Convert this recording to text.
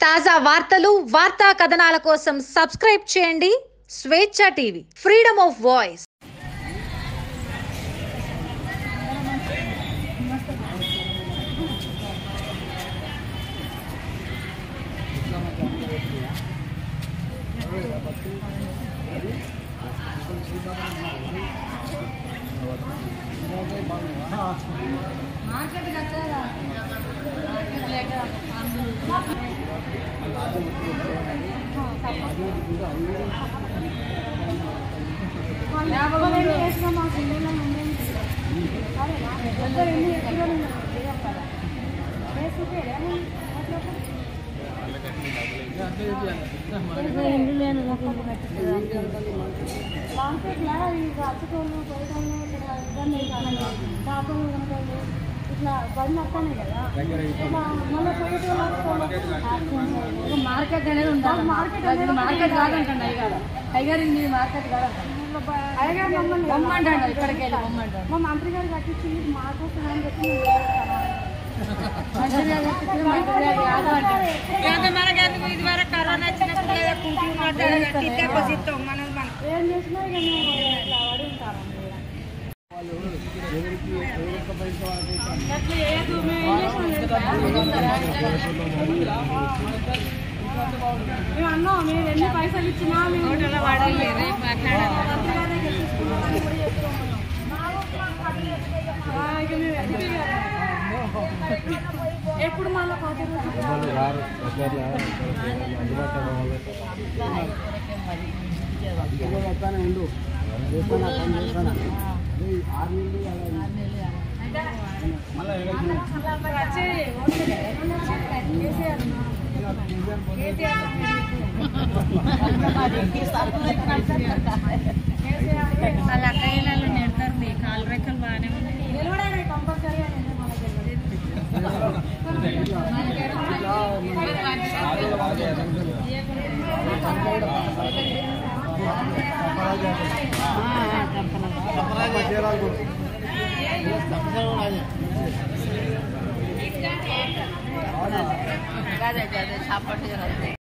తాజా వార్తలు వార్తా కథనాల కోసం సబ్స్క్రైబ్ చేయండి స్వేచ్ఛ టీవీ ఫ్రీడమ్ ఆఫ్ వాయిస్ ఇట్లా బండి వస్తానే కదా మళ్ళీ మార్కెట్ అనేది ఉండాలి మార్కెట్ అది మార్కెట్ కాదంటండి అయ్యగారు అయ్యగారు ఇది మార్కెట్ కాదంట అయ్యగా మమ్మల్ని బొమ్మంటాడు ఇక్కడికి వెళ్ళి బొమ్మంటాడు మా మంత్రి గారు కట్టించింది మా కోసం అని చెప్పి మంచిగా చెప్తే మంచిగా కాదు అంటాడు. ఏం చేసినా ఇక మేము ఇట్లా పడి ఉంటామండి అట్లా చేయదు మేము ఏం చేసినాం తెలుసా? మేము అన్నాం మేము ఎన్ని పైసలు ఇచ్చినా మేము మంత్రి గారే గెలిపించుకుంటామని కూడా చెప్తాం మనం. ఆ, ఇక మేము ఎదిగి కదా. ఎప్పుడు మళ్ళీ పాత రోజులు రావు. ఉండు చేస్తానా పని చేస్తానా మళ్ళీ వచ్చి కేసీఆర్ వాళ్ళ అక్కయ్యలలో నెడతారు మీ కాలు రెక్కలు బాగానే ఉన్నాయి నిలబడాలి కంపల్సరీ అని మనకి అదే అదే సపోర్ట్